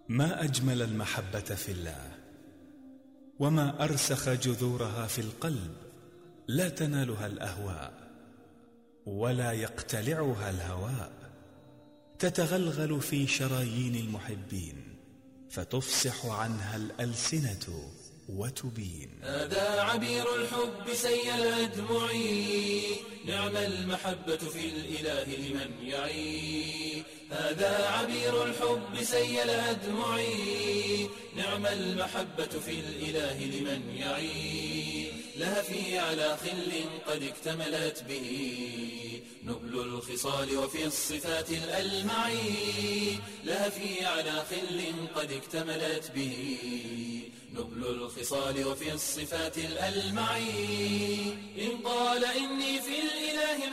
ما أجمل المحبة في الله وما أرسخ جذورها في القلب لا تنالها الأهواء ولا يقتلعها الهواء تتغلغل في شرايين المحبين فتفسح عنها الألسنة وتبين هذا عبير الحب سيل أدمعي نعم المحبة في الإله لمن يعي هذا عبير الحب سيل أدمعي نعم المحبة في الإله لمن يعي لهفي على خل قد اكتملت به نبل الخصال وفي الصفات الألمعي لهفي على خل قد اكتملت به نبل الخصال وفي الصفات الألمعي إن قال إني في الإله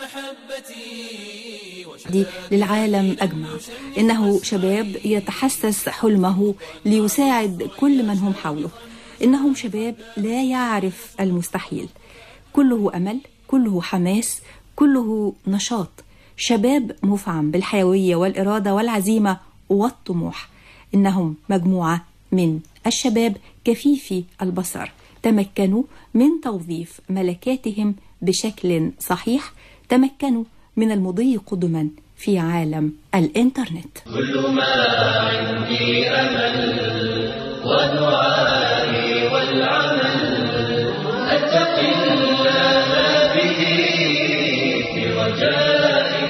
محبتي دي للعالم أجمع إنه شباب يتحسس حلمه ليساعد كل من هم حوله إنهم شباب لا يعرف المستحيل كله أمل كله حماس كله نشاط شباب مفعم بالحيوية والإرادة والعزيمة والطموح إنهم مجموعة من الشباب كفيفي البصر تمكنوا من توظيف ملكاتهم بشكل صحيح تمكنوا من المضي قدما في عالم الإنترنت كل ما عندي أمل ودعائي والعمل أتقي الله به في رجاء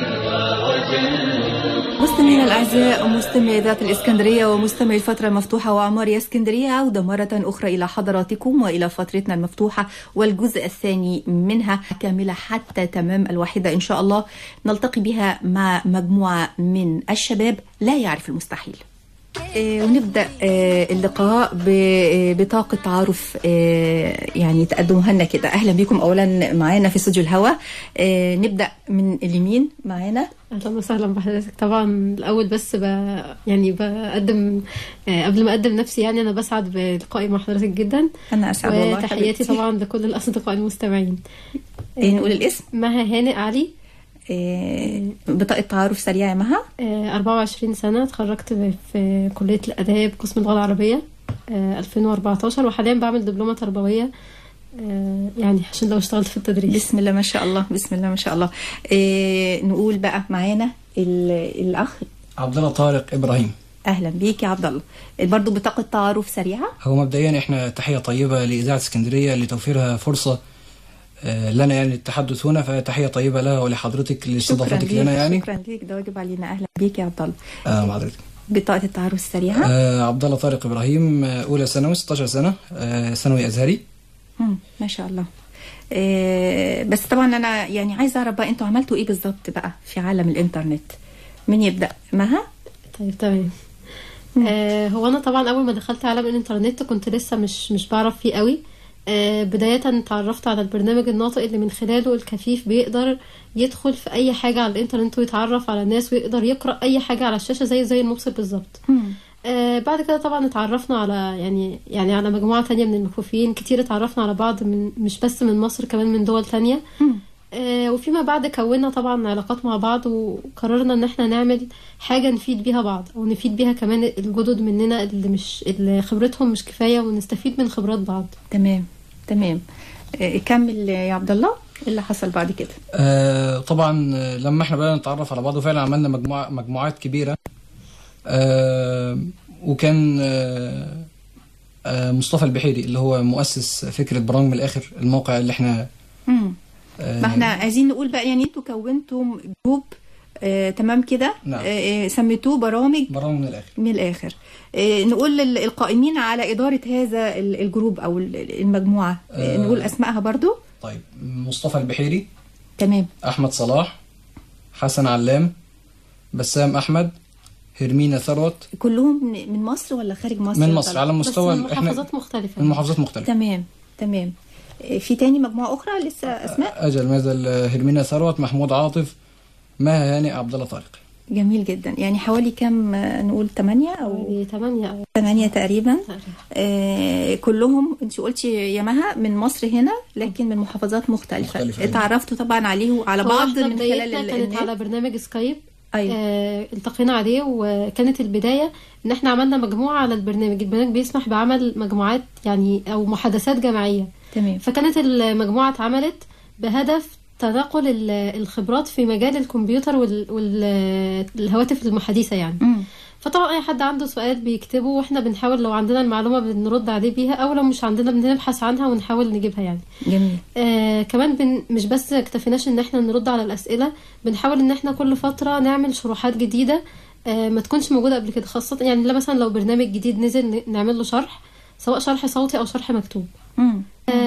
ووجل مستمعينا الاعزاء ومستمعي ذات الاسكندريه ومستمعي الفتره المفتوحه وعمار يا اسكندريه عوده مره اخرى الى حضراتكم والى فترتنا المفتوحه والجزء الثاني منها كامله حتى تمام الواحده ان شاء الله نلتقي بها مع مجموعه من الشباب لا يعرف المستحيل. آه، ونبدا آه، اللقاء ب- آه، بطاقه تعارف آه، يعني تقدموها لنا كده اهلا بكم اولا معانا في استوديو الهوا آه، نبدا من اليمين معانا اهلا وسهلا بحضرتك طبعا الاول بس ب... يعني بقدم آه، قبل ما اقدم نفسي يعني انا بسعد بلقائي مع حضرتك جدا انا اسعد والله وتحياتي حبيبتي. طبعا لكل الاصدقاء المستمعين إيه، نقول الاسم مها هانئ علي إيه، بطاقة تعارف سريعة يا مها آه، 24 سنة اتخرجت في- في كلية الآداب قسم اللغة العربية آه، 2014 وحاليا بعمل دبلومة تربوية آه، يعني عشان لو اشتغلت في التدريس بسم الله ما شاء الله بسم الله ما شاء الله إيه نقول بقى معانا ال- الأخ عبد الله طارق ابراهيم أهلا بيك يا عبد الله برضه بطاقة تعارف سريعة هو مبدئيا احنا تحيه طيبه لاذاعه اسكندريه لتوفيرها فرصه آه، لنا يعني التحدث هنا فتحيه طيبه لها ولحضرتك شكرا لاستضافتك ليك لنا يعني شكرا ليك ده واجب علينا أهلا بيك يا عبد الله آه مع حضرتك بطاقة التعارف السريعة آه عبد الله طارق ابراهيم آه، اولى ثانوي 16 سنه آه ثانوي ازهري مم، ما شاء الله إيه بس طبعا أنا يعني عايزة أعرف بقى أنتوا عملتوا إيه بالظبط بقى في عالم الإنترنت مين يبدأ مها طيب تمام آه هو انا طبعا اول ما دخلت عالم الانترنت كنت لسه مش مش بعرف فيه قوي آه بداية اتعرفت على البرنامج الناطق اللي من خلاله الكفيف بيقدر يدخل في اي حاجة على الانترنت ويتعرف على الناس ويقدر يقرأ اي حاجة على الشاشة زي زي المبصر بالظبط آه بعد كده طبعا اتعرفنا على يعني يعني على مجموعة تانية من المكفوفين كتير اتعرفنا على بعض من مش بس من مصر كمان من دول تانية آه وفيما بعد كونا طبعا علاقات مع بعض وقررنا ان احنا نعمل حاجة نفيد بيها بعض او نفيد بيها كمان الجدد مننا اللي مش اللي خبرتهم مش كفاية ونستفيد من خبرات بعض تمام تمام إيه كمل يا عبد الله إيه اللي حصل بعد كده آه طبعا آه، لما احنا بدأنا نتعرف على بعض وفعلا عملنا مجموعة مجموعات كبيرة آه وكان آه آه مصطفى البحيري اللي هو مؤسس فكرة برامج من الآخر الموقع اللي احنا مم. آه ما احنا عايزين نقول بقى يعني انتوا كونتم جروب آه تمام كده نعم. آه آه، سميتوه برامج برامج من الآخر من الاخر آه نقول لل- القائمين على اداره هذا ال- الجروب او ال- المجموعه آه آه. نقول اسمائها برضو طيب مصطفى البحيري تمام أحمد صلاح حسن علام بسام أحمد هرمينا ثروت كلهم من من مصر ولا خارج مصر من يا مصر طلال؟ على بس مستوى من ال- احنا محافظات مختلفة من محافظات مختلفة تمام تمام آه في تاني مجموعه اخرى لسه اسماء أجل ما زال هرمينا ثروت محمود عاطف مها هانئ عبد الله طارق جميل جدا يعني حوالي كم آه، نقول ثمانية او حوالي تمانية أو ثمانية تقريبا تقريبا. آه كلهم انت قلتي يا مها من مصر هنا لكن من محافظات مختلفة مختلفة، أيوة. اتعرفتوا طبعا عليه على هو بعض احنا من خلال بدايتنا ال- كانت النت على برنامج سكايب أيوة. آه التقينا عليه وكانت البدايه ان احنا عملنا مجموعه على البرنامج البرنامج بيسمح بعمل مجموعات يعني او محادثات جماعيه تمام فكانت المجموعه اتعملت بهدف تناقل ال- الخبرات في مجال الكمبيوتر والهواتف المحادثه يعني مم. فطبعا اي حد عنده سؤال بيكتبه واحنا بنحاول لو عندنا المعلومه بنرد عليه بيها او لو مش عندنا بنبحث عنها ونحاول نجيبها يعني جميل آه كمان بن مش بس اكتفيناش ان احنا نرد على الاسئله بنحاول ان احنا كل فتره نعمل شروحات جديده آه ما تكونش موجوده قبل كده خاصه يعني لا مثلا لو برنامج جديد نزل ن- نعمل له شرح سواء شرح صوتي او شرح مكتوب مم.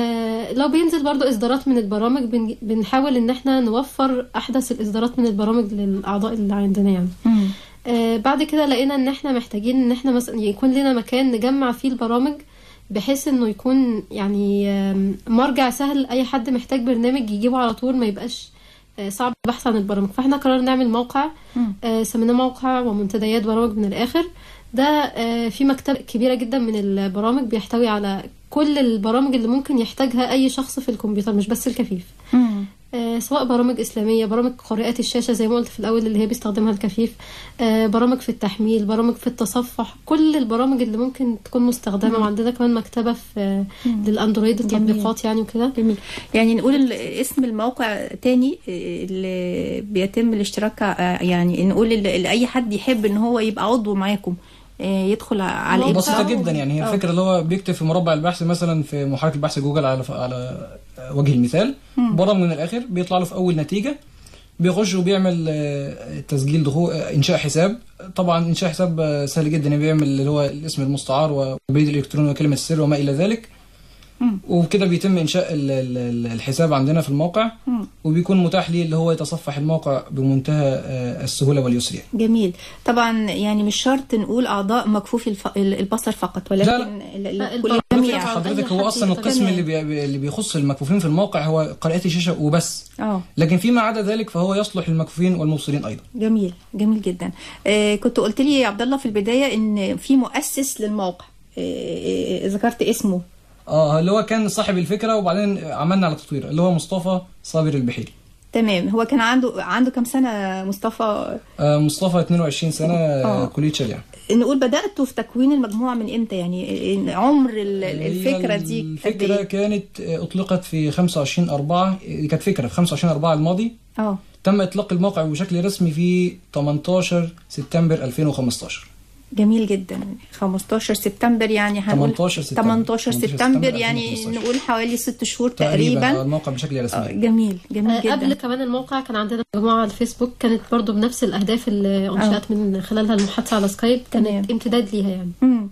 آه لو بينزل برضو اصدارات من البرامج بن بنحاول ان احنا نوفر احدث الاصدارات من البرامج للاعضاء اللي عندنا يعني مم. آه بعد كده لقينا ان احنا محتاجين ان احنا مثلا يكون لنا مكان نجمع فيه البرامج بحيث انه يكون يعني آم، مرجع سهل اي حد محتاج برنامج يجيبه على طول ما يبقاش آه، صعب البحث عن البرامج فاحنا قررنا نعمل موقع مم. آه، سميناه موقع ومنتديات برامج من الاخر ده آه، في مكتبة كبيرة جدا من البرامج بيحتوي على كل البرامج اللي ممكن يحتاجها اي شخص في الكمبيوتر مش بس الكفيف مم. آه، سواء برامج إسلامية برامج قارئات الشاشة زي ما قلت في الأول اللي هي بيستخدمها الكفيف آه، برامج في التحميل برامج في التصفح كل البرامج اللي ممكن تكون مستخدمة وعندنا كمان مكتبة في للأندرويد جميل. التطبيقات يعني وكده جميل يعني نقول ال- اسم الموقع تاني آه، اللي بيتم الاشتراك آه، يعني نقول ال- لاي حد يحب ان هو يبقى عضو معاكم آه، يدخل على موقع بسيطة الإنترنت. جدا يعني هي آه. الفكرة اللي هو بيكتب في مربع البحث مثلا في محرك البحث جوجل على على وجه المثال برامج من الآخر بيطلع له في أول نتيجة بيخش وبيعمل آه، تسجيل دخول آه، إنشاء حساب طبعا إنشاء حساب آه، سهل جدا يعني بيعمل اللي هو الاسم المستعار والبريد الإلكتروني وكلمة السر وما إلى ذلك مم. وبكده بيتم إنشاء ال- ال- ال- الحساب عندنا في الموقع مم. وبيكون متاح ليه اللي هو يتصفح الموقع بمنتهى آه، السهولة واليسر يعني. جميل طبعا يعني مش شرط نقول اعضاء مكفوفي الف... البصر فقط ولكن لا، لا. ال- ال- لا، كل البرامج الجميع طبعاً. حضرتك أي هو حد اصلا يقدر. القسم تمام. اللي بي اللي بيخص المكفوفين في الموقع هو قراءات الشاشه وبس اه لكن فيما عدا ذلك فهو يصلح للمكفوفين والمبصرين ايضا جميل جميل جدا آه كنت قلت لي يا عبد الله في البدايه ان في مؤسس للموقع آه آه، ذكرت اسمه اه اللي هو كان صاحب الفكره وبعدين عملنا على تطوير اللي هو مصطفى صابر البحيري تمام هو كان عنده عنده كام سنه مصطفى آه مصطفى 22 سنه آه. آه. كليه شريعه نقول بداتوا في تكوين المجموعه من امتى يعني إن عمر ال- هي الفكره دي قد الفكره إيه؟ كانت آه، اطلقت في 25 4 دي كانت فكره في 25 4 الماضي اه تم اطلاق الموقع بشكل رسمي في 18 سبتمبر 2015 جميل جدا 15 سبتمبر يعني هنقول 18 سبتمبر. 18 18 سبتمبر سبتمبر يعني 2015. نقول حوالي ست شهور تقريبا تقريبا الموقع بشكل رسمي آه، جميل جميل آه، قبل جدا كمان الموقع كان عندنا مجموعة على الفيسبوك كانت برضو بنفس الأهداف اللي أنشأت من خلالها المحادثة على سكايب تمام. كانت امتداد ليها يعني مم.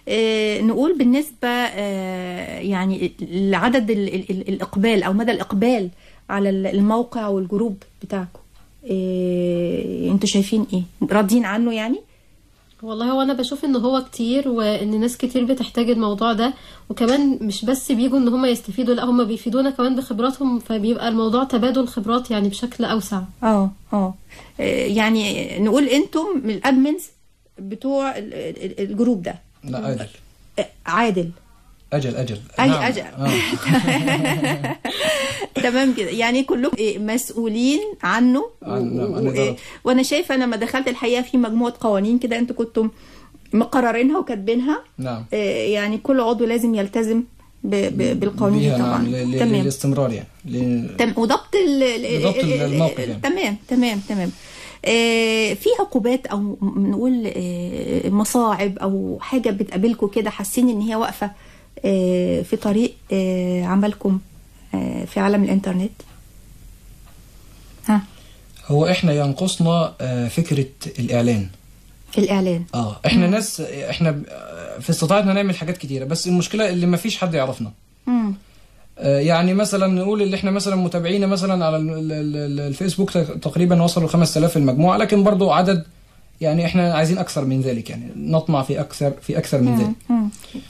آه نقول بالنسبة آه يعني لعدد ال ال ال الإقبال أو مدى الإقبال على ال- الموقع والجروب بتاعكم آه انتوا شايفين ايه راضيين عنه يعني والله هو انا بشوف ان هو كتير وان ناس كتير بتحتاج الموضوع ده وكمان مش بس بيجوا ان هم يستفيدوا لا هم بيفيدونا كمان بخبراتهم فبيبقى الموضوع تبادل خبرات يعني بشكل اوسع اه اه آه، يعني نقول انتم من الادمنز بتوع ال- ال- الجروب ده لا اجل آه، عادل اجل اجل أي نعم. أجل. آه. تمام كده يعني كلكم إيه، مسؤولين عنه عن- نعم، و- عن و- الإدارة. وانا شايفه انا لما دخلت الحقيقه في مجموعه قوانين كده انتوا كنتم مقررينها وكاتبينها نعم آه، يعني كل عضو لازم يلتزم ب- ب- بالقانون دي بيها طبعا نعم ل- ل- تمام للاستمرار يعني ل- تمام وضبط ال- ال- لضبط ال- ال- الموقف يعني. تمام تمام تمام آه، في عقوبات او م- نقول آه، مصاعب او حاجه بتقابلكم كده حاسين ان هي واقفه آه، في طريق آه، عملكم آه، في عالم الانترنت ها هو احنا ينقصنا آه، فكرة الإعلان في الاعلان اه احنا ناس احنا ب- آه، في استطاعتنا نعمل حاجات كتيرة بس المشكلة اللي ما فيش حد يعرفنا مم. آه، يعني مثلا نقول اللي احنا مثلا متابعين مثلا على ال- ال- ال- الفيسبوك تق- تقريبا وصلوا 5000 في المجموعة لكن برضو عدد يعني احنا عايزين اكثر من ذلك يعني نطمع في اكثر في اكثر من ذلك مم.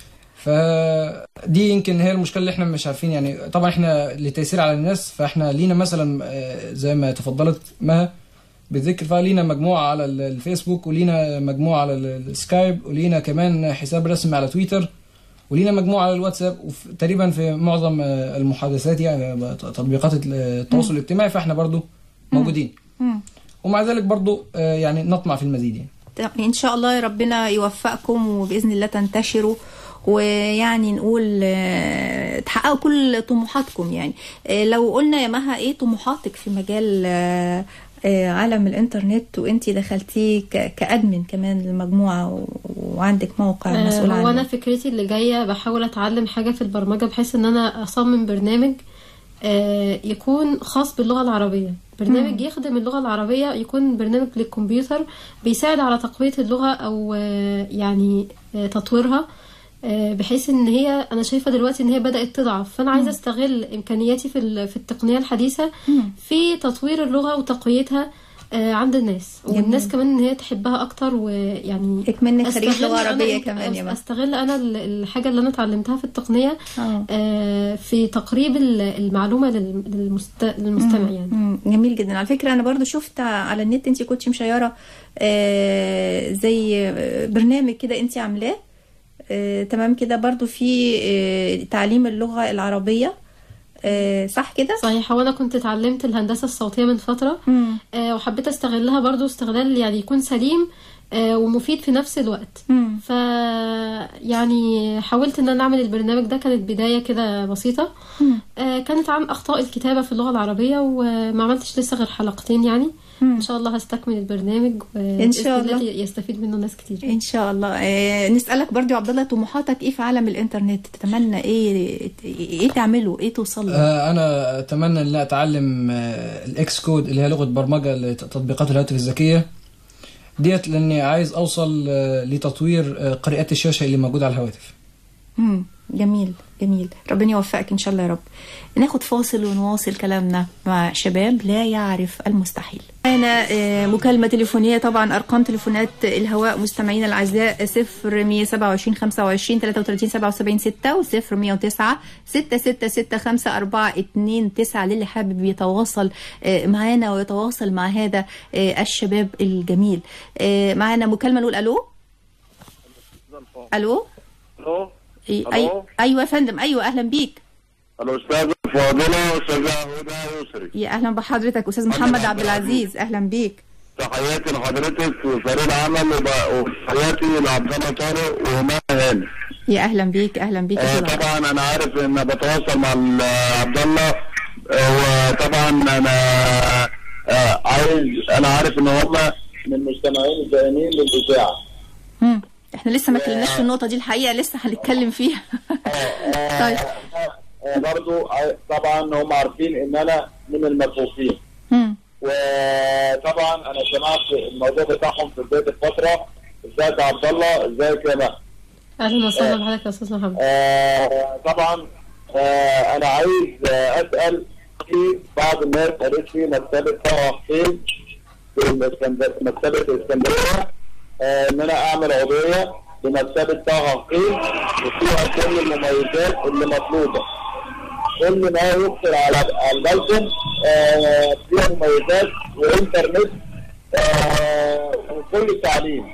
فدي يمكن هي المشكله اللي احنا مش عارفين يعني طبعا احنا لتيسير على الناس فاحنا لينا مثلا آه، زي ما تفضلت مها بالذكر فلينا مجموعه على ال- الفيسبوك ولينا مجموعه على ال- السكايب ولينا كمان حساب رسمي على تويتر ولينا مجموعه على الواتساب وتقريبا في معظم آه، المحادثات يعني تطبيقات التواصل الاجتماعي فاحنا برضو موجودين مم. ومع ذلك برضو آه، يعني نطمع في المزيد يعني ان شاء الله ربنا يوفقكم وباذن الله تنتشروا ويعني نقول آه، تحققوا كل طموحاتكم يعني آه، لو قلنا يا مها ايه طموحاتك في مجال آه، آه، عالم الانترنت وانتي دخلتيه ك- كادمن كمان للمجموعه و- وعندك موقع آه، مسؤول هو انا عنه فكرتي اللي جايه بحاول اتعلم حاجه في البرمجه بحيث ان انا اصمم برنامج آه، يكون خاص باللغه العربيه برنامج يخدم اللغه العربيه يكون برنامج للكمبيوتر بيساعد على تقويه اللغه او آه، يعني آه، تطويرها آه، بحيث ان هي انا شايفه دلوقتي ان هي بدات تضعف فانا عايزه استغل امكانياتي في ال- في التقنيه الحديثه في تطوير اللغه وتقويتها آه، عند الناس والناس كمان ان هي تحبها اكتر ويعني اكملنا خريج أستغل لغه أنا عربيه إمك- كمان يا مها استغل انا ال- الحاجه اللي انا اتعلمتها في التقنيه آه. آه، في تقريب ال- المعلومه لل- للمست... للمستمع يعني مم، جميل جدا على فكره انا برضو شفت على النت انت كنت مشيره آه، زي آه، برنامج كده انت عاملاه آه، تمام كده برضو في آه، تعليم اللغه العربيه آه، صح كده صحيح وانا كنت اتعلمت الهندسه الصوتيه من فتره مم. آه، وحبيت استغلها برضو استغلال يعني يكون سليم آه، ومفيد في نفس الوقت مم. ف يعني حاولت ان انا اعمل البرنامج ده كانت بدايه كده بسيطه آه، كانت عن اخطاء الكتابه في اللغه العربيه وما عملتش لسه غير حلقتين يعني ان شاء الله هستكمل البرنامج إن شاء وبإذن الله. يستفيد منه ناس كتير ان شاء الله آه، نسالك برضو يا عبد الله طموحاتك ايه في عالم الانترنت تتمنى ايه ايه تعمله ايه توصل له آه، انا اتمنى ان أنا اتعلم آه، الاكس كود اللي هي لغه برمجه لتطبيقات الهواتف الذكيه ديت لاني عايز اوصل آه، لتطوير آه، قارئات الشاشه اللي موجوده على الهواتف مم. جميل جميل ربنا يوفقك ان شاء الله يا رب ناخد فاصل ونواصل كلامنا مع شباب لا يعرف المستحيل معنا آه، مكالمة تليفونية طبعا أرقام تليفونات الهواء مستمعينا الأعزاء 0 127 25 33 77 6 و 0 109 6 6 6 5 4 2 9 للي حابب يتواصل آه، معانا ويتواصل مع هذا آه، الشباب الجميل آه، معنا مكالمة نقول ألو ألو الو أي ألو؟ ايوه يا فندم ايوه اهلا بيك الاستاذ فاضله استاذه هدى يسري يا اهلا بحضرتك استاذ محمد عبد العزيز اهلا بيك تحياتي لحضرتك وفريق العمل وب- وتحياتي لعبد الله طارق وما هاني يا اهلا بيك اهلا بيك يا آه، أستاذ عبد. طبعا انا عارف ان بتواصل مع ال- عبد الله آه، وطبعا انا آه، عايز انا عارف ان هم من المستمعين الدائمين للاذاعه مم. احنا لسه ما اتكلمناش في النقطه دي الحقيقه لسه هنتكلم فيها طيب آه، برضو عاي- طبعا هم عارفين ان انا من المكفوفين مم. وطبعا انا سمعت الموضوع بتاعهم في بدايه الفتره ازيك يا عبد الله ازيك يا مهدي اهلا وسهلا بحضرتك يا استاذ محمد آه طبعا آه انا عايز آه اسال في بعض الناس قالت لي مكتبه طه حسين في الإسكندر- مكتبه الاسكندريه آه ان انا اعمل عضويه لمكتبه طه حسين وفيها كل المميزات اللي مطلوبه كل ما يخطر على على بالكم آه فيها مميزات وانترنت آه وكل التعليم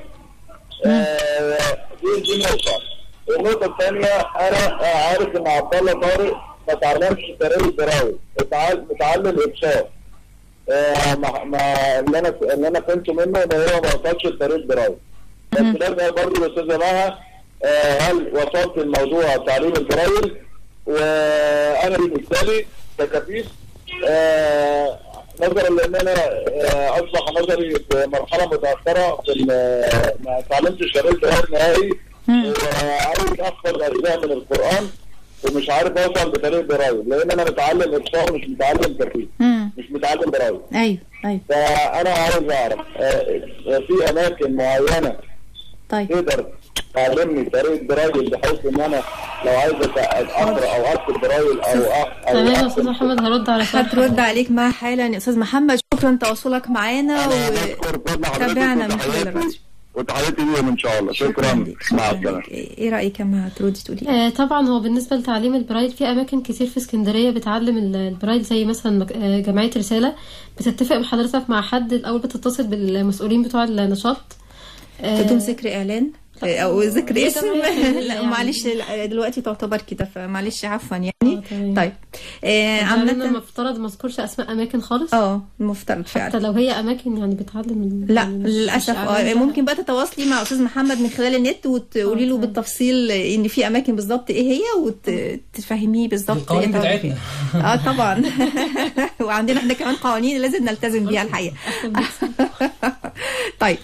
آه، دي دي نقطة. النقطة الثانية أنا آه، عارف إن عبد الله طارق ما اتعلمش طريقة الدراوي، اتعلم متعلم إبصار. آه، ما ما اللي أنا اللي أنا فهمته منه إن هو ما وصلش لطريقة الدراوي. بس لازم برضه الأستاذة مها آه، هل وصلت لموضوع تعليم الدراوي؟ وأنا بالنسبة لي ككفيف آه، نظرا لان انا آه، اصبح نظري في مرحله متاخره في ال- ما اتعلمتش طريقه القراءه نهائي وعايز احفظ اجزاء من القران ومش عارف اوصل بطريقه دراوي لان انا متعلم ابصار مش متعلم ترتيب مم. مش متعلم دراوي ايوه ايوه فانا عاوز اعرف آه، في اماكن معينه طيب تقدر تعلمني طريقه دراوي بحيث ان انا لو عايز أت- اقرا او اكتب دراوي او أ- او تمام يا أكتب استاذ محمد هرد على سؤال هترد عليك مع حالا يا استاذ محمد شكرا تواصلك معانا أنا بشكر كل حضرتك وتابعنا من خلال وتحياتي- الراديو وتحياتي ليهم ان شاء الله شكرا ليك مع شكرا السلامه ليك ايه رايك يا مها تردي تقولي آه، طبعا هو بالنسبه لتعليم البرايل في اماكن كتير في اسكندريه بتعلم ال- البرايل زي مثلا مك- آه، جمعيه رساله بتتفق بحضرتك مع حد الاول بتتصل بالمسؤولين بتوع النشاط آه، بدون ذكر اعلان او ذكر هي اسم جمعية خيرية لا يعني. معلش لا، دلوقتي تعتبر كده فمعلش عفوا يعني آه، تمام. طيب آه يعني انا عامة المفترض ما اذكرش اسماء اماكن خالص اه المفترض حتى فعلا لو هي اماكن يعني بتعلم ال- لا يعني مش- للاسف مش إعلان آه بقى. ممكن بقى تتواصلي مع استاذ محمد من خلال النت وتقولي له تمام. بالتفصيل ان في اماكن بالظبط ايه هي وتفهميه بالظبط القوانين إيه طبعاً. بتاعتنا. اه طبعا وعندنا احنا كمان قوانين لازم نلتزم بيها الحقيقه طيب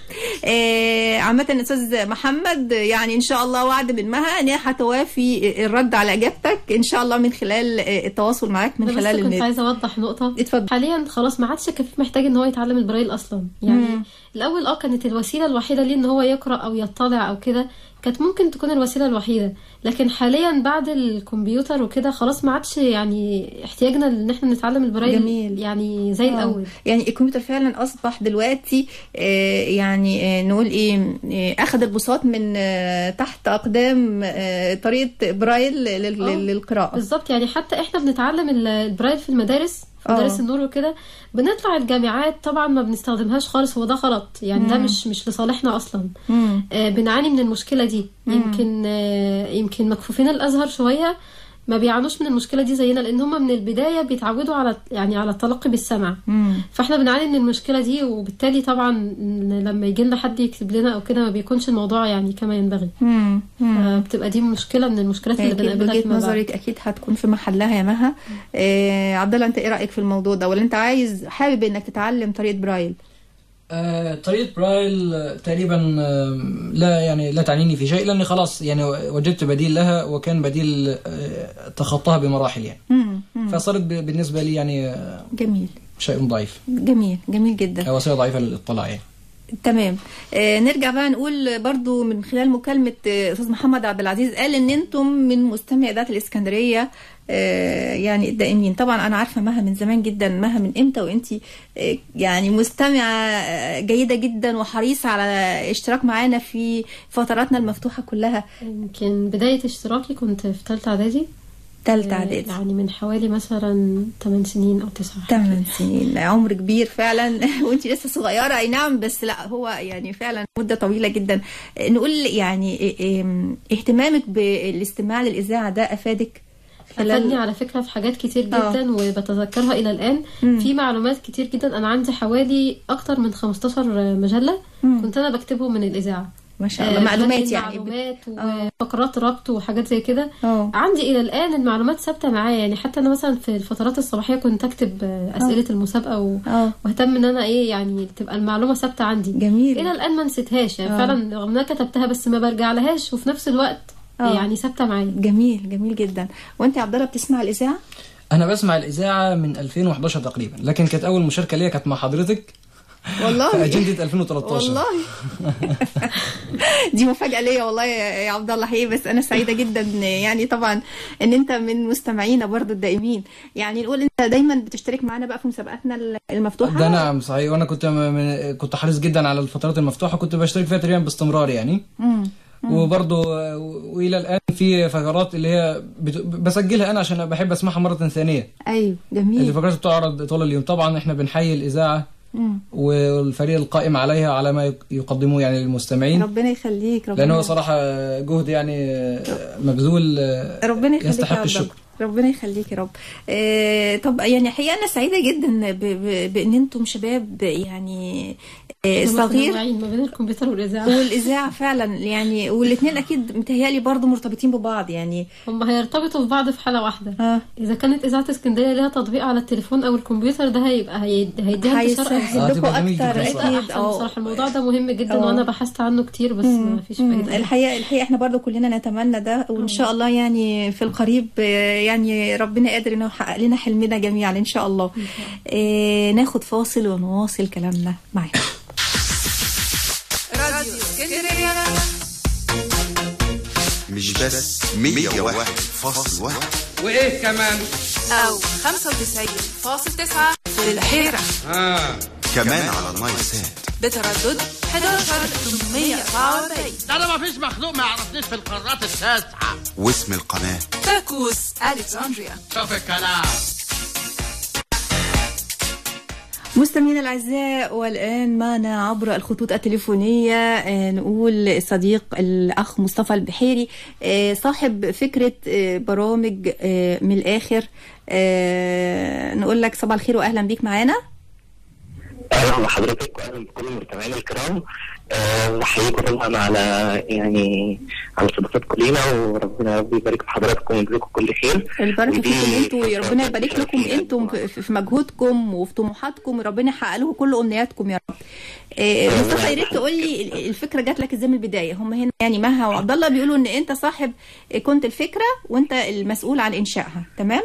آه عامة استاذ محمد يعني ان شاء الله وعد من مها ان هي هتوافي الرد على اجابتك ان شاء الله من خلال آه، التواصل معاك من أنا بس خلال كنت النت عايزه اوضح نقطه اتفضل. حاليا خلاص ما عادش كفيف محتاج ان هو يتعلم البرايل اصلا يعني مم. الاول اه كانت الوسيله الوحيده ليه ان هو يقرا او يطلع او كده كانت ممكن تكون الوسيله الوحيده لكن حاليا بعد الكمبيوتر وكده خلاص ما عادش يعني احتياجنا ان احنا نتعلم البرايل جميل. يعني زي آه. الاول يعني الكمبيوتر فعلا اصبح دلوقتي آه، يعني آه، نقول ايه آه، اخذ البساط من آه، تحت اقدام آه، طريقه برايل لل- آه. للقراءه بالظبط يعني حتى احنا بنتعلم ال- البرايل في المدارس في آه. مدارس النور وكده بنطلع الجامعات طبعا ما بنستخدمهاش خالص هو ده غلط يعني ده مش مش لصالحنا اصلا مم. آه، بنعاني من المشكله دي يمكن آه، يمكن مكفوفين الازهر شويه ما بيعانوش من المشكله دي زينا لان هم من البدايه بيتعودوا على يعني على التلقي بالسمع مم. فاحنا بنعاني من المشكله دي وبالتالي طبعا إن لما يجي لنا حد يكتب لنا او كده ما بيكونش الموضوع يعني كما ينبغي مم. مم. فبتبقى دي مشكله من المشكلات اللي أكيد بنقابلها وجهة فيما بعد. نظرك أكيد هتكون في محلها يا مها آه عبد الله أنت إيه رأيك في الموضوع ده ولا أنت عايز حابب إنك تتعلم طريقة برايل؟ آه، طريقة برايل آه، تقريبا آه، لا يعني لا تعنيني في شيء لأني خلاص يعني وجدت بديل لها وكان بديل آه، تخطاها بمراحل يعني مم. مم. فصارت ب- بالنسبة لي يعني آه، جميل شيء ضعيف جميل جميل جدا أو وسيلة ضعيفة للاطلاع يعني تمام آه نرجع بقى نقول برضو من خلال مكالمة آه، أستاذ محمد عبد العزيز قال إن أنتم من مستمع إذاعة الإسكندرية آه يعني الدائمين طبعا أنا عارفة مها من زمان جدا مها من إمتى وأنت آه يعني مستمعة آه، جيدة جدا وحريصة على اشتراك معانا في فتراتنا المفتوحة كلها يمكن بداية اشتراكي كنت في ثالثة إعدادي تالتة آه، إعدادي يعني من حوالي مثلا 8 سنين أو 9 ثمان سنين عمر كبير فعلا وانت لسه صغيره اي نعم بس لا هو يعني فعلا مده طويله جدا نقول يعني إيه- إيه- اهتمامك بالاستماع للاذاعه ده افادك فادني على فكرة في حاجات كتير آه. جدا وبتذكرها إلى الآن مم. في معلومات كتير جدا أنا عندي حوالي أكتر من 15 مجلة مم. كنت أنا بكتبهم من الإذاعة ما شاء الله آه، معلومات بنقل يعني معلومات آه. وفقرات ربط وحاجات زي كده اه عندي الى الان المعلومات ثابته معايا يعني حتى انا مثلا في الفترات الصباحيه كنت اكتب آه، اسئله المسابقه و... اه واهتم ان انا ايه يعني تبقى المعلومه ثابته عندي جميل الى الان ما نسيتهاش يعني آه. فعلا رغم ان انا كتبتها بس ما برجع لهاش وفي نفس الوقت آه. يعني ثابته معايا جميل جميل جدا وانت يا عبد الله بتسمع الاذاعه أنا بسمع الإذاعة من 2011 تقريبا لكن كانت أول مشاركة ليا كانت مع حضرتك في والله أجندة 2013 والله دي مفاجأة ليا والله يا يا عبد الله حقيقي بس أنا سعيدة جدا يعني طبعا إن أنت من مستمعينا برضو الدائمين يعني نقول أنت دايما بتشترك معانا بقى في مسابقاتنا المفتوحة ده نعم صحيح وانا كنت م- من- كنت حريص جدا على الفترات المفتوحه كنت بشترك فيها تقريبا باستمرار يعني مم. وبرضه آه، والى الان في فقرات اللي هي بت- بسجلها انا عشان بحب اسمعها مره ثانيه أيوه جميل الفقرات بتعرض طول اليوم طبعا احنا بنحيي الاذاعه مم. والفريق القائم عليها على ما يق- يقدموه يعني للمستمعين ربنا يخليك ربنا لانه هو صراحه جهد يعني آه، مبذول آه، ربنا يخليك يا يستحق عبد الله. الشكر ربنا يخليك يا رب آه طب يعني حقيقة أنا سعيدة جدا ب- ب- بإن أنتم شباب يعني آه صغير متنوعين ما بين الكمبيوتر والاذاعه والإذاعة فعلا يعني والاثنين أكيد متهيألي برضو مرتبطين ببعض يعني هم هيرتبطوا في بعض في حاله واحده اه اذا كانت اذاعه اسكندريه ليها تطبيق على التليفون او الكمبيوتر ده هيبقى هي- هيديها انتشار أكبر. هيسهل آه، لكم تبقى جميل أكتر جدا هيبقى أكيد احسن اه بصراحه الموضوع ده مهم جدا آه. وانا بحثت عنه كتير بس ما فيش مم. فايده الحقيقة الحقيقة احنا برضو كلنا نتمنى ده وإن شاء الله يعني في القريب آه، يعني ربنا قادر إنه يحقق لنا حلمنا جميعا إن شاء الله آه ناخد فاصل ونواصل كلامنا معاكم راديو اسكندرية مش بس 101.1 وايه كمان أو 95.9 في البحيرة اه كمان على النايل سات بتردد 11844 ده انا ما فيش مخلوق ما يعرفنيش في القارات التاسعه واسم القناة تاكوس ألكسندريا شوف الكلام مستمعينا الاعزاء والان معنا عبر الخطوط التليفونيه آه، نقول الصديق الاخ مصطفى البحيري آه، صاحب فكره آه، برامج آه، من الاخر آه، نقول لك صباح الخير واهلا بيك معانا اهلا بحضرتك واهلا بكل المستمعين الكرام أه بحييكم طبعا على يعني على صداقتكم لينا وربنا يا رب يبارك في حضراتكم ويجزيكم كل خير البركه ودي فيكم انتوا يا ربنا فترة يبارك لكم فيها انتم في في مجهودكم وفي طموحاتكم وربنا يحقق لكم كل امنياتكم يا رب آه، مصطفى يا ريت تقول لي ال- الفكره جات لك ازاي من البدايه هم هنا يعني مها وعبد الله بيقولوا ان انت صاحب كنت الفكره وانت المسؤول عن انشائها تمام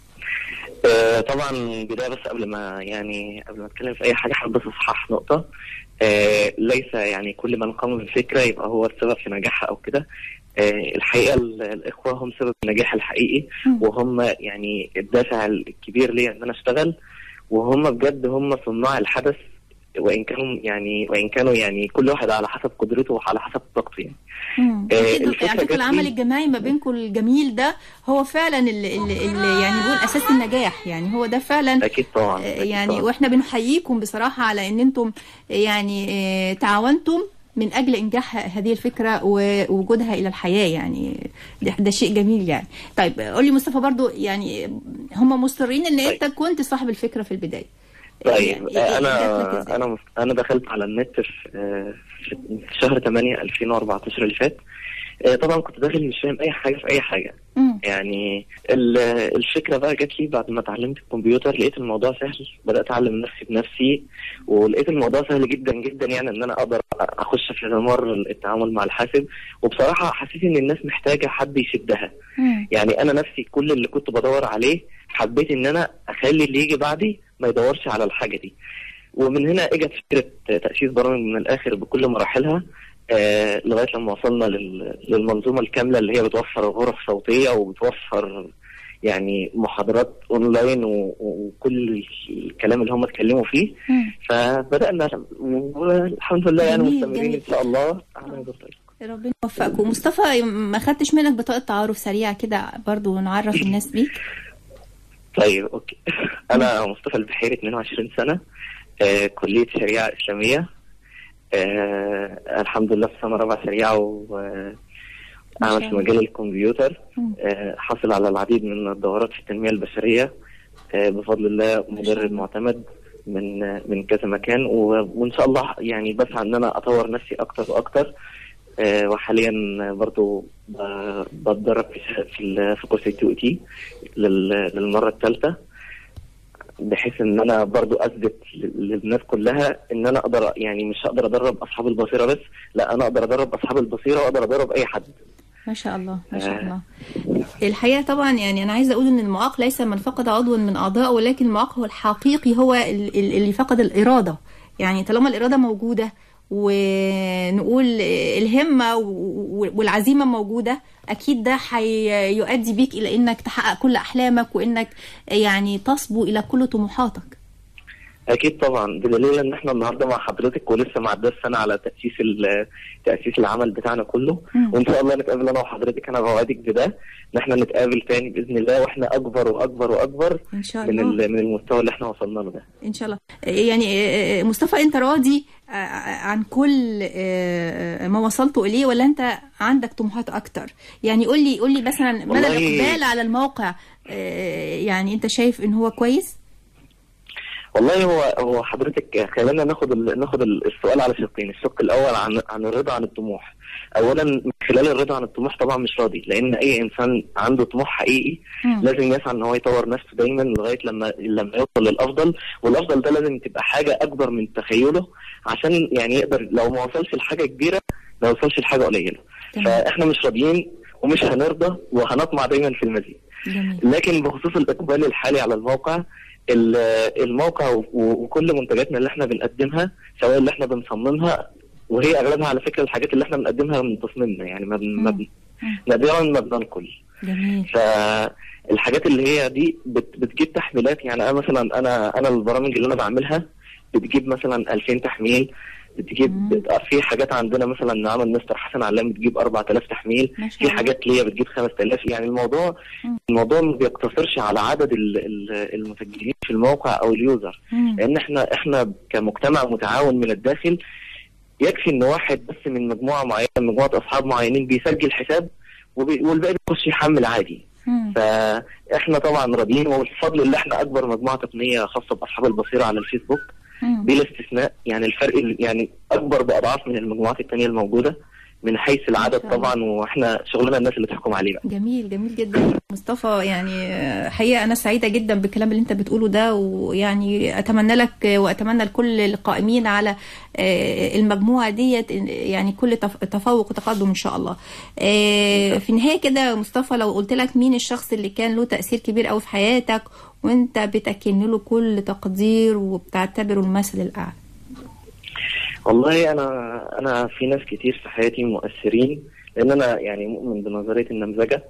أه طبعا بدايه بس قبل ما يعني قبل ما اتكلم في اي حاجه حابب بس اصحح نقطه أه ليس يعني كل من قام بالفكره يبقى هو السبب في نجاحها او كده أه الحقيقه ال- الاخوه هم سبب النجاح الحقيقي وهم يعني الدافع الكبير ليا ان انا اشتغل وهم بجد هم صناع الحدث وان كانوا يعني وان كانوا يعني كل واحد على حسب قدرته وعلى حسب طاقته يعني مم. آه، اكيد الفكرة على فكره جات العمل لي- الجماعي ما بينكم الجميل ده هو فعلا اللي, اللي, اللي يعني بيقول اساس النجاح يعني هو ده فعلا اكيد طبعا آه، أكيد يعني طبعاً. واحنا بنحييكم بصراحه على ان انتم يعني آه، تعاونتم من اجل انجاح هذه الفكره ووجودها الى الحياه يعني ده, ده شيء جميل يعني طيب قول لي مصطفى برضو يعني هم مصرين ان انت كنت صاحب الفكره في البدايه طيب يعني إيه- آه، جات لك انا إزاي؟ انا مس- انا دخلت على النت في آه، في في شهر 8 2014 اللي فات آه، طبعا كنت داخل مش فاهم اي حاجه في اي حاجه مم. يعني ال- الفكره بقى جات لي بعد ما اتعلمت الكمبيوتر لقيت الموضوع سهل بدات اعلم نفسي بنفسي ولقيت الموضوع سهل جدا جدا يعني ان انا اقدر اخش في غمار التعامل مع الحاسب وبصراحه حسيت ان الناس محتاجه حد يشدها مم. يعني انا نفسي كل اللي كنت بدور عليه حبيت ان انا اخلي اللي يجي بعدي ما يدورش على الحاجه دي ومن هنا اجت فكره تاسيس برامج من الاخر بكل مراحلها آه لغايه لما وصلنا لل- للمنظومه الكامله اللي هي بتوفر غرف صوتيه وبتوفر يعني محاضرات اونلاين و- وكل الكلام اللي هم اتكلموا فيه مم. فبدانا والحمد لله يعني جميل، مستمرين جميل. ان شاء الله على هذا الطريق ربنا يوفقكم مصطفى ما خدتش منك بطاقه تعارف سريعه كده برضو نعرف الناس بيك طيب اوكي انا مصطفى البحيري 22 سنه آه كليه شريعه اسلاميه آه الحمد لله في سنه رابعه شريعه واعمل في الله. مجال الكمبيوتر مم. آه حاصل على العديد من الدورات في التنميه البشريه آه بفضل الله مدرب معتمد من من كذا مكان و- وان شاء الله يعني بسعى ان انا اطور نفسي اكتر واكتر آه، وحاليا برضو ب- بتدرب في ش- في ال- في كورس التي او تي للمره الثالثه بحيث ان انا برضو اثبت ل- للناس كلها ان انا اقدر يعني مش هقدر ادرب اصحاب البصيره بس لا انا اقدر ادرب اصحاب البصيره واقدر ادرب اي حد ما شاء الله ما شاء آه. الله الحقيقه طبعا يعني انا عايزه اقول ان المعاق ليس من فقد عضو من اعضائه ولكن المعاق هو الحقيقي هو ال- ال- اللي فقد الاراده يعني طالما الاراده موجوده ونقول الهمه و- والعزيمه موجوده اكيد ده هيؤدي بيك الى انك تحقق كل احلامك وانك يعني تصبو الى كل طموحاتك اكيد طبعا بدليل ان احنا النهارده مع حضرتك ولسه ما عداش سنه على تاسيس ال- تاسيس العمل بتاعنا كله مم. وان شاء الله نتقابل انا وحضرتك انا بوعدك بده ان احنا نتقابل تاني باذن الله واحنا اكبر واكبر واكبر ان شاء من الله ال- من المستوى اللي احنا وصلنا له ده ان شاء الله يعني مصطفى انت راضي عن كل ما وصلتوا اليه ولا انت عندك طموحات اكتر يعني قول لي قول لي مثلا مدى والله- الاقبال على الموقع يعني انت شايف ان هو كويس والله هو هو حضرتك خلينا ناخد ال- ناخد ال- السؤال على شقين، الشق الاول عن عن الرضا عن الطموح. اولا من خلال الرضا عن الطموح طبعا مش راضي لان اي انسان عنده طموح حقيقي مم. لازم يسعى ان هو يطور نفسه دايما لغايه لما لما يوصل للافضل والافضل ده لازم تبقى حاجه اكبر من تخيله عشان يعني يقدر لو ما وصلش لحاجه كبيره ما يوصلش لحاجه قليله. تمام. فاحنا مش راضيين ومش هنرضى وهنطمع دايما في المزيد. جميل لكن بخصوص الاقبال الحالي على الموقع ال- الموقع و- وكل منتجاتنا اللي احنا بنقدمها سواء اللي احنا بنصممها وهي اغلبها على فكره الحاجات اللي احنا بنقدمها من تصميمنا يعني ما بن- ما بن- مم. نادرا ما بننقل جميل فالحاجات اللي هي دي بت- بتجيب تحميلات يعني انا مثلا انا انا البرامج اللي انا بعملها بتجيب مثلا 2000 تحميل بتجيب بت- في حاجات عندنا مثلا عمل مستر حسن علام بتجيب 4000 تحميل ما شاء في الله. حاجات ليا بتجيب 5000 يعني الموضوع الموضوع ما بيقتصرش على عدد ال- ال- المسجلين في الموقع او اليوزر مم. لان احنا احنا كمجتمع متعاون من الداخل يكفي ان واحد بس من مجموعه معينه من مجموعه اصحاب معينين بيسجل حساب وبي- والباقي بيخش يحمل عادي مم. فاحنا طبعا راضيين وبفضل الله احنا اكبر مجموعه تقنيه خاصه باصحاب البصيره على الفيسبوك مم. بلا استثناء يعني الفرق ال- يعني اكبر باضعاف من المجموعات التانيه الموجوده من حيث العدد شاء الله. طبعا واحنا شغلنا الناس اللي تحكم عليه بقى جميل جميل جدا مصطفى يعني آه، حقيقة أنا سعيدة جدا بالكلام اللي أنت بتقوله ده ويعني أتمنى لك آه، وأتمنى لكل القائمين على آه، المجموعة ديت إن- يعني كل تف- تفوق وتقدم إن شاء الله آه، في النهاية كده مصطفى لو قلت لك مين الشخص اللي كان له تأثير كبير قوي في حياتك وأنت بتكن له كل تقدير وبتعتبره المثل الأعلى والله انا انا في ناس كتير في حياتي مؤثرين لان انا يعني مؤمن بنظريه النمذجه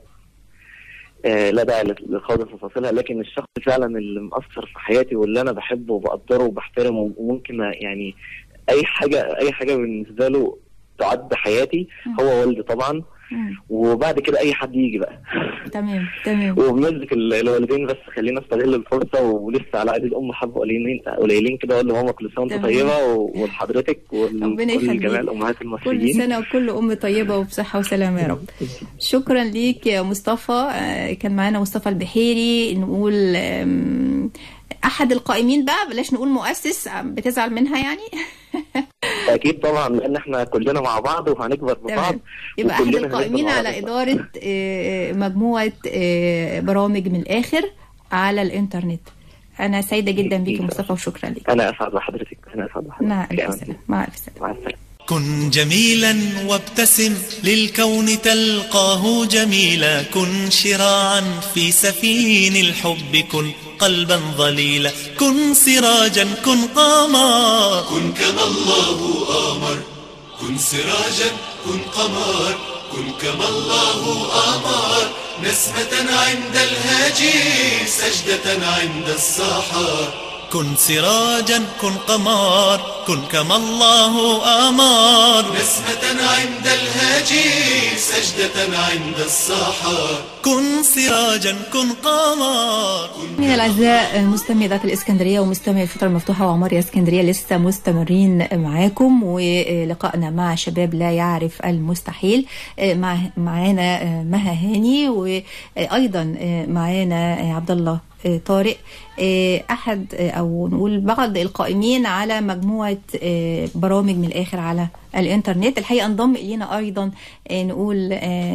آه لا داعي لخوض تفاصيلها لكن الشخص فعلا اللي مأثر في حياتي واللي انا بحبه وبقدره وبحترمه وممكن يعني اي حاجه اي حاجه بالنسبه له تعد حياتي هو والدي طبعا مم. وبعد كده اي حد يجي بقى تمام تمام وبمناسبة ال- الوالدين بس خلينا استغل الفرصة ولسه على عيد الأم حبة قليلين قليلين كده أقول لماما كل سنة وأنت تمام. طيبة و- ولحضرتك ربنا ولكل يخليك. جميع الأمهات كل المصريين سنة وكل أم طيبة وبصحة وسلامة يا رب شكرا ليك يا مصطفى آه، كان معانا مصطفى البحيري نقول آم، أحد القائمين بقى بلاش نقول مؤسس آه، بتزعل منها يعني أكيد طبعا لأن إحنا كلنا مع بعض وهنكبر ببعض تمام يبقى أحد وكلنا هنكبر القائمين مع على بعض. إدارة آه، مجموعة آه، برامج من الآخر على الإنترنت أنا سعيدة جدا بيك يا مصطفى وشكرا لك أنا أسعد بحضرتك أنا أسعد بحضرتك مع ألف كمان. سلامة مع ألف سلامة مع السلامة كن جميلا وابتسم للكون تلقاه جميلا كن شراعا في سفين الحب كن قلبا ظليلا كن سراجا كن قمر كن كما الله آمر كن سراجا كن قمر كن كما الله أمر نسمة عند الهاجي سجدة عند السحر كن سراجا كن قمر كن كما الله أمر نسمة عند الهاجي سجدة عند السحر كن سراجا كن قمر من الأعزاء مستمعي ذات الإسكندرية ومستمعي الفترة المفتوحة وعمار يا اسكندرية لسه مستمرين معاكم ولقائنا مع شباب لا يعرف المستحيل مع معانا مها هاني وأيضا معانا عبد الله طارق أحد أو نقول بعض القائمين على مجموعة برامج من الآخر على الإنترنت الحقيقة انضم إلينا أيضا نقول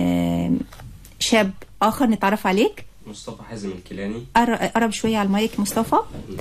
شاب آخر نتعرف عليك مصطفى حازم الكيلاني قر- قرب شوية على المايك مصطفى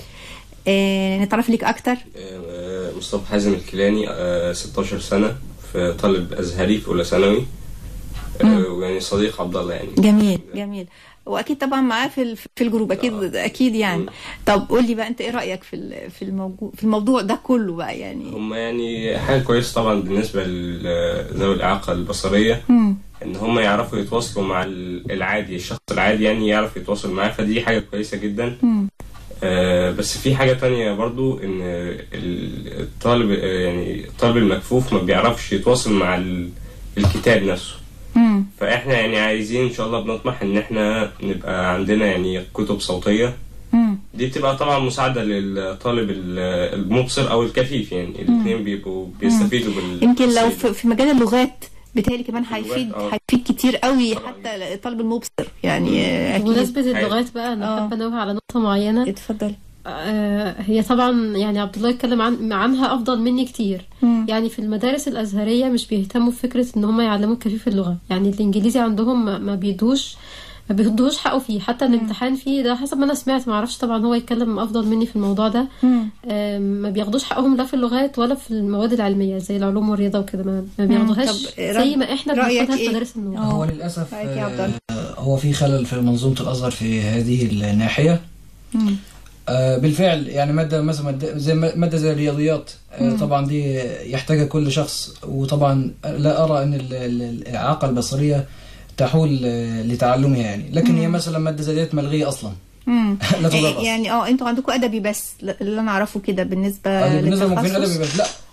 آه نتعرف ليك أكتر آه، مصطفى حازم الكيلاني آه، 16 سنة في طالب أزهري في أولى ثانوي آه، ويعني صديق عبد الله يعني جميل جميل واكيد طبعا معاه في ال- في الجروب اكيد اكيد يعني طب قول لي بقى انت ايه رايك في ال- في الموضوع في الموضوع ده كله بقى يعني هم يعني حاجة كويسة طبعا بالنسبة لذوي الإعاقة البصرية مم. إن هم يعرفوا يتواصلوا مع ال- العادي الشخص العادي يعني يعرف يتواصل معاه فدي حاجة كويسة جدا مم. آه، بس في حاجة تانية برضو إن ال- الطالب آه، يعني الطالب المكفوف ما بيعرفش يتواصل مع ال- الكتاب نفسه مم. فاحنا يعني عايزين ان شاء الله بنطمح ان احنا نبقى عندنا يعني كتب صوتيه مم. دي بتبقى طبعا مساعده للطالب ال- المبصر او الكفيف يعني الاثنين بيبقوا بيستفيدوا بال يمكن لو في, في مجال اللغات بالتالي كمان هيفيد آه. هيفيد كتير قوي حتى الطالب المبصر يعني آه، اكيد بمناسبة اللغات بقى أنا حابة أنوه على نقطة معينة اتفضل آه هي طبعا يعني عبد الله اتكلم عن عنها أفضل مني كتير مم. يعني في المدارس الأزهرية مش بيهتموا بفكرة إن هم يعلموا الكفيف اللغة يعني الإنجليزي عندهم ما- ما بيدوش ما بيدوش حقه فيه حتى الامتحان فيه ده حسب ما انا سمعت ما اعرفش طبعا هو يتكلم افضل مني في الموضوع ده مم. آم، ما بياخدوش حقهم لا في اللغات ولا في المواد العلميه زي العلوم والرياضه وكده ما, ما بياخدوهاش طب زي ما احنا رأيك بناخدها في إيه؟ مدارس النور هو للأسف رأيك يا عبد الله؟ آه، هو في خلل في منظومة الأزهر في هذه الناحية مم. آه، بالفعل يعني مادة مثلا مادة زي مادة زي الرياضيات آه، مم. طبعا دي يحتاجها كل شخص وطبعا لا أرى أن ال- ال- الإعاقة البصرية تحول آه، لتعلمها يعني لكن هي مثلا مادة زي ديت ملغية أصلا مم. لا تدرس. يعني اه انتوا عندكم ادبي بس اللي انا اعرفه كده بالنسبه آه، بالنسبة لممكن للتخصص. أدبي بس لا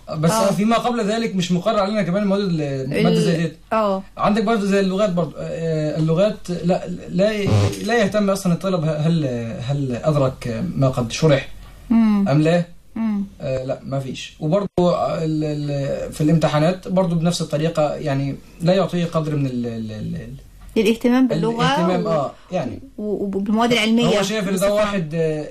بس آه. فيما قبل ذلك مش مقرر علينا كمان المواد ال- ماده زي ديت اه عندك برضه زي اللغات برضه آه، اللغات لا لا لا يهتم اصلا الطالب هل هل ادرك ما قد شرح مم. ام لا مم. آه لا ما فيش وبرضه ال- ال- في الامتحانات برضه بنفس الطريقه يعني لا يعطيه قدر من ال ال ال الاهتمام باللغه الاهتمام و- اه يعني و- وبالمواد العلميه هو شايف ان ده واحد آه،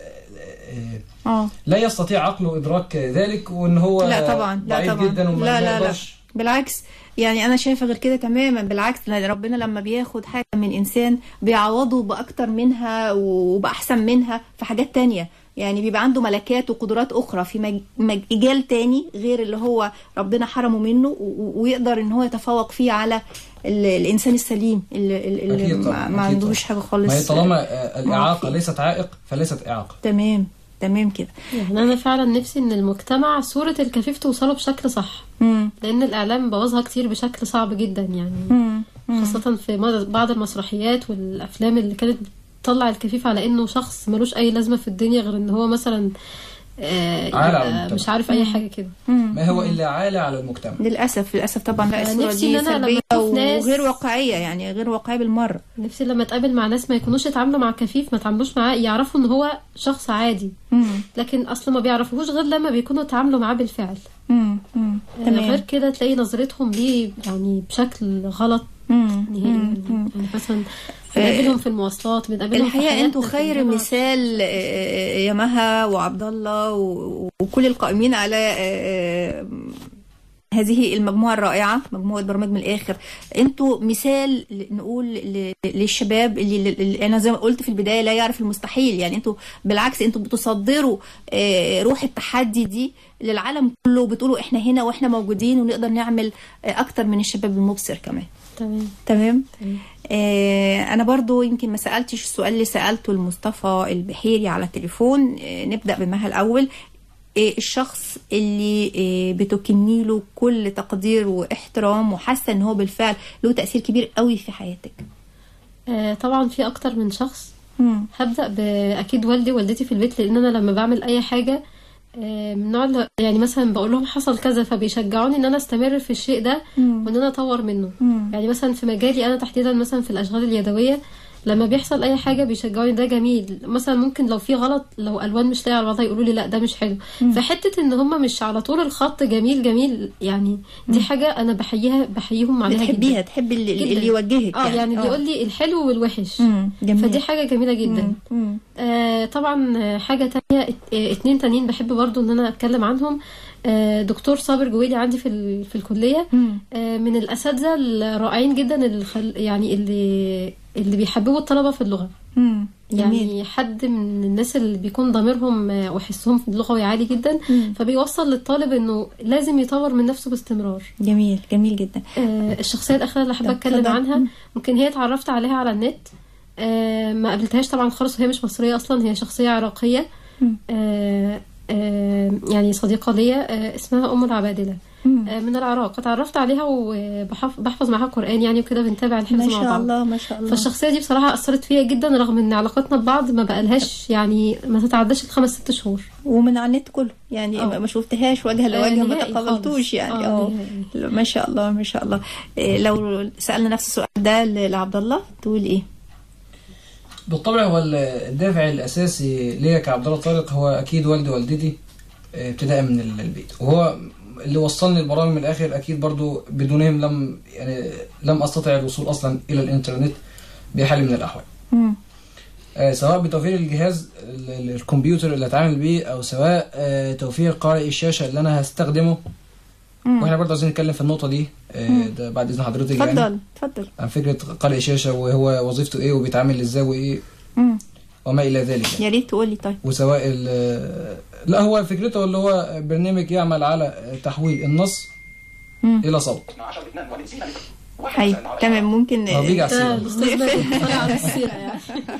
آه، اه لا يستطيع عقله ادراك ذلك وان هو لا طبعا لا ضعيف طبعا جدا وما لا لا لا يقدرش بالعكس يعني انا شايفه غير كده تماما بالعكس لأن ربنا لما بياخد حاجه من انسان بيعوضه باكتر منها وباحسن منها في حاجات تانية يعني بيبقى عنده ملكات وقدرات اخرى في مج- مجال تاني غير اللي هو ربنا حرمه منه و- و- ويقدر ان هو يتفوق فيه على ال- الانسان السليم اللي, اللي أكيد ما, طبعاً، ما أكيد عندوش حاجه خالص ما هي طالما آه، ما الاعاقه في. ليست عائق فليست اعاقه تمام تمام كده يعني انا فعلا نفسي ان المجتمع صورة الكفيف توصله بشكل صح مم. لان الاعلام بوظها كتير بشكل صعب جدا يعني مم. مم. خاصة في مد- بعض المسرحيات والافلام اللي كانت بتطلع الكفيف على انه شخص ملوش اي لازمة في الدنيا غير ان هو مثلا آه عالة على يبقى المجتمع. مش عارف اي حاجة كده ما هو الا عالة على المجتمع للاسف للاسف طبعا لا الصوره نفسي دي إن أنا لما سلبيه أشوف ناس- وغير واقعيه يعني غير واقعيه بالمره نفسي لما اتقابل مع ناس ما يكونوش يتعاملوا مع كفيف ما يتعاملوش معاه يعرفوا ان هو شخص عادي مم. لكن اصل ما بيعرفوهوش غير لما بيكونوا اتعاملوا معاه بالفعل مم. مم. آه، تمام. غير كده تلاقي نظرتهم ليه يعني بشكل غلط مم. نهائي مم. يعني مثلا بنقابلهم في المواصلات بنقابلهم في الحقيقه حياتنا انتوا في خير الجامعة. مثال آه، يا مها وعبد الله و- وكل القائمين على آه، هذه المجموعه الرائعه مجموعه برامج من الاخر انتوا مثال ل- نقول ل- للشباب اللي, اللي انا زي ما قلت في البدايه لا يعرف المستحيل يعني انتوا بالعكس انتوا بتصدروا آه، روح التحدي دي للعالم كله وبتقولوا احنا هنا واحنا موجودين ونقدر نعمل آه، اكتر من الشباب المبصر كمان تمام تمام آه انا برضو يمكن ما سالتش السؤال اللي سالته لمصطفى البحيري على التليفون آه نبدا بمها الاول آه الشخص اللي آه بتكني له كل تقدير واحترام وحاسه ان هو بالفعل له تاثير كبير قوي في حياتك آه، طبعا في اكتر من شخص مم. هبدا باكيد والدي ووالدتي في البيت لان انا لما بعمل اي حاجه آه، من نوع اللي- يعني مثلا بقول لهم حصل كذا فبيشجعوني ان انا استمر في الشيء ده مم. وان انا اطور منه مم. يعني مثلا في مجالي انا تحديدا مثلا في الاشغال اليدويه لما بيحصل اي حاجه بيشجعوني ده جميل مثلا ممكن لو في غلط لو الوان مش لاقيه على بعضها يقولوا لي لا ده مش حلو فحته ان هم مش على طول الخط جميل جميل يعني دي حاجه انا بحييها بحييهم عليها بتحبيها جدا. تحبي اللي, جداً. اللي يوجهك اه يعني اللي آه. يقول لي الحلو والوحش مم. جميل. فدي حاجه جميله جدا مم. آه طبعا آه، حاجه تانية ات- آه، اتنين تانيين بحب برضو ان انا اتكلم عنهم آه دكتور صابر جويلي عندي في ال- في الكليه مم. آه من الاساتذه الرائعين جدا اللي خل يعني اللي اللي بيحببوا الطلبه في اللغه مم. جميل يعني حد من الناس اللي بيكون ضميرهم آه، وحسهم في اللغوي عالي جدا مم. فبيوصل للطالب انه لازم يطور من نفسه باستمرار جميل جميل جدا آه، الشخصيه الاخيره اللي حابه طب اتكلم اتفضل. عنها مم. ممكن هي اتعرفت عليها على النت آه، ما قابلتهاش طبعا خالص وهي مش مصريه اصلا هي شخصيه عراقيه مم. آه، آه، يعني صديقه ليا آه، اسمها ام العبادله مم. آه، من العراق اتعرفت عليها وبحفظ معاها قران يعني وكده بنتابع الحفظ ما مع شاء بعض الله ما شاء الله فالشخصيه دي بصراحه اثرت فيا جدا رغم ان علاقتنا ببعض ما بقالهاش يعني ما تتعداش الخمس ست شهور ومن على النت كله يعني آه. ما شفتهاش وجها لوجه ما نهائي تقابلتوش خالص. يعني آه، اه نهائي. ما شاء الله ما شاء الله إيه لو سالنا نفس السؤال ده ل- لعبد الله تقول ايه؟ بالطبع هو الدافع الاساسي ليا كعبد الله طارق هو اكيد والدي ووالدتي آه، ابتداء من ال- البيت وهو اللي وصلني البرامج من الاخر اكيد برضو بدونهم لم يعني لم استطع الوصول اصلا الى الانترنت بحال من الاحوال مم. آه، سواء بتوفير الجهاز ال- ال- الكمبيوتر اللي اتعامل بيه او سواء آه، توفير قارئ الشاشه اللي انا هستخدمه مم. واحنا برضه عايزين نتكلم في النقطه دي آه، مم. ده بعد اذن حضرتك يعني اتفضل اتفضل عن فكره قارئ شاشه وهو وظيفته ايه وبيتعامل ازاي وايه مم. وما الى ذلك يعني. يا ريت تقولي طيب وسواء ال- لا هو فكرته اللي هو برنامج يعمل على تحويل النص مم. الى صوت حي تمام ممكن هو بيجي على ده السيرة. الاستاذ ماجد طالع على السيره يعني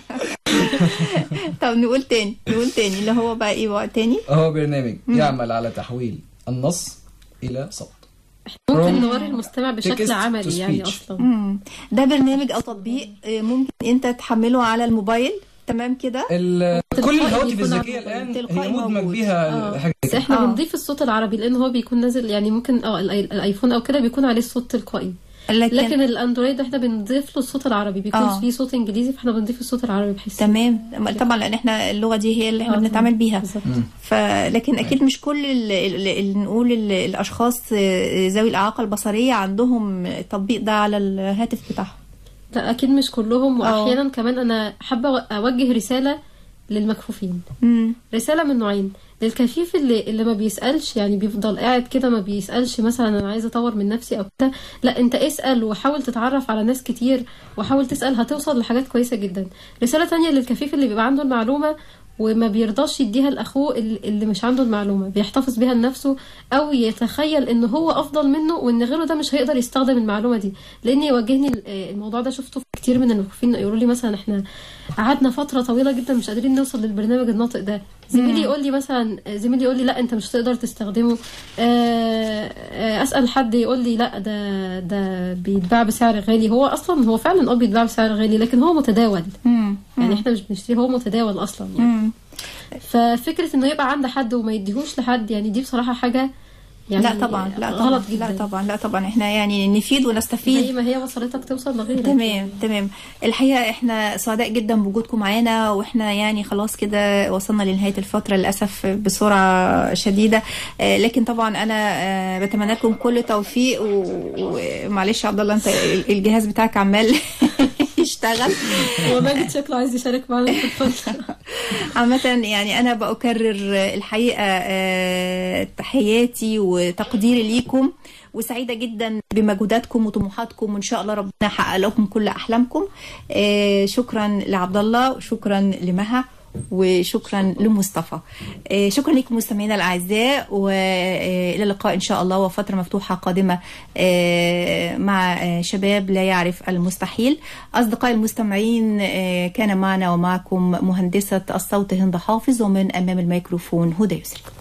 طب نقول تاني نقول تاني اللي هو بقى ايه بقى تاني هو برنامج يعمل على تحويل النص الى صوت ممكن From نوري المستمع text بشكل to عملي يعني speech. اصلا مم. ده برنامج او تطبيق آه، ممكن انت تحمله على الموبايل تمام كده ال- كل تلقائي الهواتف بيكون الذكيه عند- الان تلقائي هي مدمج موجود. بيها آه. حاجه بس كده. احنا آه. بنضيف الصوت العربي لان هو بيكون نازل يعني ممكن اه الآي- الايفون او كده بيكون عليه الصوت تلقائي لكن, لكن الاندرويد احنا بنضيف له الصوت العربي بيكون آه. فيه صوت انجليزي فاحنا بنضيف الصوت العربي بحيث تمام طبعا لان احنا اللغه دي هي اللي احنا آه، بنتعامل بيها بالظبط. ف لكن اكيد مش كل ال- ال- ال- نقول ال- الاشخاص آه، ذوي الاعاقه البصريه عندهم التطبيق ده على الهاتف بتاعهم لا اكيد مش كلهم آه. واحيانا كمان انا حابه اوجه رساله للمكفوفين مم. رساله من نوعين للكفيف اللي اللي ما بيسالش يعني بيفضل قاعد كده ما بيسالش مثلا انا عايزه اطور من نفسي او كده لا انت اسال وحاول تتعرف على ناس كتير وحاول تسال هتوصل لحاجات كويسه جدا رساله تانية للكفيف اللي بيبقى عنده المعلومه وما بيرضاش يديها لاخوه اللي اللي مش عنده المعلومه بيحتفظ بيها لنفسه او يتخيل ان هو افضل منه وان غيره ده مش هيقدر يستخدم المعلومه دي لان يواجهني ال- الموضوع ده شفته في كتير من المكفوفين يقولوا لي مثلا احنا قعدنا فتره طويله جدا مش قادرين نوصل للبرنامج الناطق ده زميلي يقول لي مثلا زميلي يقول لي لا انت مش هتقدر تستخدمه آه، آه، اسال حد يقول لي لا ده ده بيتباع بسعر غالي هو اصلا هو فعلا اه بيتباع بسعر غالي لكن هو متداول مم. يعني احنا مش بنشتريه هو متداول اصلا يعني مم. ففكره انه يبقى عند حد وما يديهوش لحد يعني دي بصراحه حاجه يعني لا طبعا لا طبعا غلط جدا لا طبعا لا طبعا احنا يعني نفيد ونستفيد زي ما هي وصلتك توصل لغيرك تمام تمام الحقيقه احنا سعداء جدا بوجودكم معانا واحنا يعني خلاص كده وصلنا لنهايه الفتره للاسف بسرعه شديده آه، لكن طبعا انا آه، بتمنى لكم كل توفيق و- ومعلش يا عبد الله انت الجهاز بتاعك عمال يشتغل وماجد شكله عايز يشارك معانا في الفضل عامة يعني أنا بأكرر الحقيقة آه، تحياتي وتقديري ليكم وسعيدة جدا بمجهوداتكم وطموحاتكم وإن شاء الله ربنا يحقق لكم كل أحلامكم آه، شكرا لعبد الله وشكرا لمها وشكرا لمصطفى آه، شكرا لكم مستمعينا الاعزاء والى اللقاء ان شاء الله وفتره مفتوحه قادمه آه، مع آه، شباب لا يعرف المستحيل اصدقائي المستمعين آه، كان معنا ومعكم مهندسه الصوت هند حافظ ومن امام الميكروفون هدى يسري